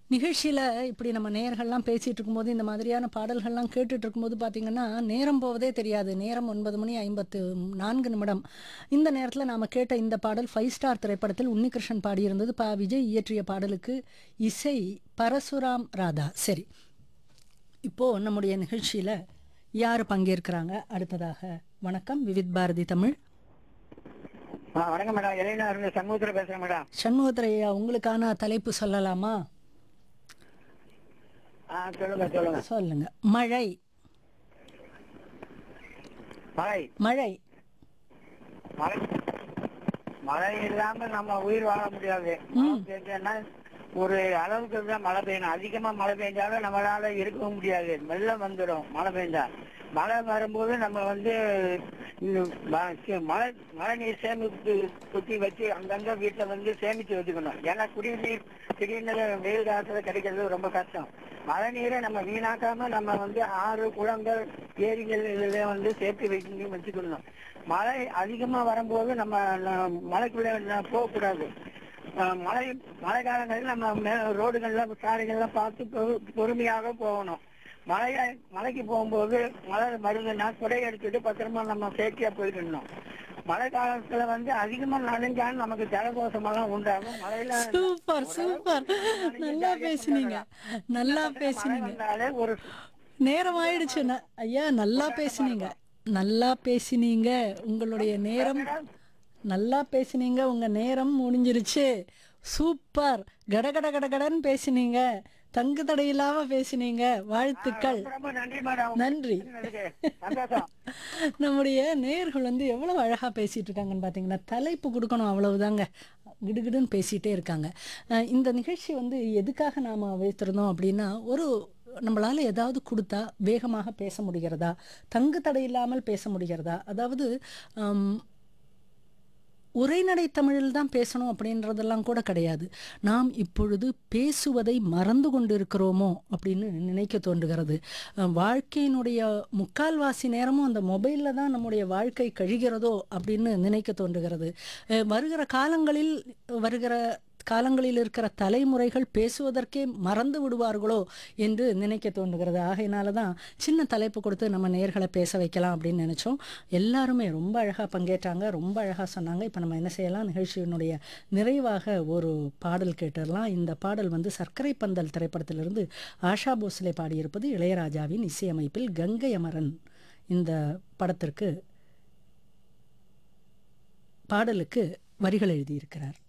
நிகழ்ச்சியில் இப்படி நம்ம நேயர்கள்லாம் பேசிகிட்டு இருக்கும்போது இந்த மாதிரியான பாடல்கள்லாம் கேட்டுட்டு இருக்கும்போது பார்த்தீங்கன்னா நேரம் போவதே தெரியாது நேரம் ஒன்பது மணி ஐம்பத்து நான்கு நிமிடம் இந்த நேரத்தில் நாம் கேட்ட இந்த பாடல் ஃபைவ் ஸ்டார் திரைப்படத்தில் உன்னிகிருஷ்ணன் பாடியிருந்தது ப விஜய் இயற்றிய பாடலுக்கு இசை பரசுராம் ராதா சரி இப்போது நம்முடைய நிகழ்ச்சியில் யார் பங்கேற்கிறாங்க அடுத்ததாக வணக்கம் விவித் பாரதி தமிழ் ஆ வணக்கம் மேடம் இளைஞர் இருந்து சண்முகத்துல பேசுறேன் மேடம் சண்முகத்திரையா உங்களுக்கான தலைப்பு சொல்லலாமா ஆ சொல்லுங்க சொல்லுங்க சொல்லுங்க மழை மழை மழை மழை மழை இல்லாம நம்ம உயிர் வாழ முடியாது மழை பெய்ஞ்சதுன்னா ஒரு அளவுக்கு தான் மழை பெய்யணும் அதிகமா மழை பெய்ஞ்சாலும் நம்மளால இருக்கவும் முடியாது வெள்ளம் வந்துடும் மழை பெய்ஞ்சா மழை வரும்போது நம்ம வந்து இந்த ம- சி- மழை மழை நீர் சேமிப்பு குத்தி வச்சு அங்கங்க வீட்டுல வந்து சேமிச்சு வச்சுக்கணும் ஏன்னா குடிநீர் திடீர்னு வெயில் காலத்துல கிடைக்கிறது ரொம்ப கஷ்டம் மழை நீரை நம்ம வீணாக்காம நம்ம வந்து ஆறு குளங்கள் ஏரிகள் இதுல வந்து சேர்த்து வைக்க வச்சுக்கணும் மழை அதிகமா வரும்போது நம்ம ந- மழைக்குள்ள ந- போகக்கூடாது அஹ் மழை மழை காலங்களில் நம்ம மே- ரோடுகள்ல சாலைகள்லாம் பார்த்து பொறு- பொறுமையாக போகணும் மழை மலைக்கு போகும்போது மழை வருதுன்னா குடை எடுத்துட்டு பத்திரமா நம்ம சேஃப்டியா போயிடணும் மழை காலத்துல வந்து அதிகமா நனைஞ்சாலும் நமக்கு ஜலதோஷம் எல்லாம் உண்டாகும் மழையில சூப்பர் சூப்பர் நல்லா பேசுனீங்க நல்லா மழை பேசுனீங்க வந்தாலே ஒரு நேரம் ஆயிடுச்சு ந- ஐயா நல்லா பேசுனீங்க நல்லா பேசினீங்க உங்களுடைய நேரம் நல்லா பேசுனீங்க உங்க நேரம் முடிஞ்சிருச்சு சூப்பர் கடகட கடகடன்னு பேசுனீங்க தங்கு தடையில்லாம பேசுனீங்க வாழ்த்துக்கள் ரொம்ப ரொம்ப நன்றி மேடம் நன்றி சந்தோஷம் நம்முடைய நேயர்கள் வந்து எவ்வளவு அழகா பேசிட்டு இருக்காங்கன்னு பார்த்தீங்கன்னா தலைப்பு கொடுக்கணும் அவ்வளவுதாங்க கிடுகிடுன்னு பேசிட்டே இருக்காங்க அஹ் இந்த நிகழ்ச்சி வந்து எதுக்காக நாம வைத்திருந்தோம் அப்படின்னா ஒரு நம்மளால ஏதாவது கொடுத்தா வேகமாக பேச முடிகிறதா தங்கு தடை இல்லாமல் பேச முடிகிறதா அதாவது ஹம், உரைநடை தமிழில் தான் பேசணும் அப்படின்றதெல்லாம் கூட கிடையாது நாம் இப்பொழுது பேசுவதை மறந்து கொண்டிருக்கிறோமோ அப்படின்னு நினைக்க தோன்றுகிறது அஹ் வாழ்க்கையினுடைய முக்கால்வாசி நேரமும் அந்த மொபைலில் தான் நம்முடைய வாழ்க்கை கழிகிறதோ அப்படின்னு நினைக்க தோன்றுகிறது அஹ் வருகிற காலங்களில் வருகிற காலங்களில் இருக்கிற தலைமுறைகள் பேசுவதற்கே மறந்து விடுவார்களோ என்று நினைக்க தோன்றுகிறது ஆகையினால தான் சின்ன தலைப்பு கொடுத்து நம்ம நேர்களை பேச வைக்கலாம் அப்படின்னு நினச்சோம் எல்லாருமே ரொம்ப அழகாக பங்கேற்றாங்க ரொம்ப அழகாக சொன்னாங்க இப்போ நம்ம என்ன செய்யலாம் நிகழ்ச்சியினுடைய நிறைவாக ஒரு பாடல் கேட்டுடலாம் இந்த பாடல் வந்து சர்க்கரை பந்தல் திரைப்படத்திலிருந்து ஆஷா போஸ்லே பாடியிருப்பது இளையராஜாவின் இசையமைப்பில் கங்கை அமரன் இந்த படத்திற்கு பாடலுக்கு வரிகள் எழுதியிருக்கிறார்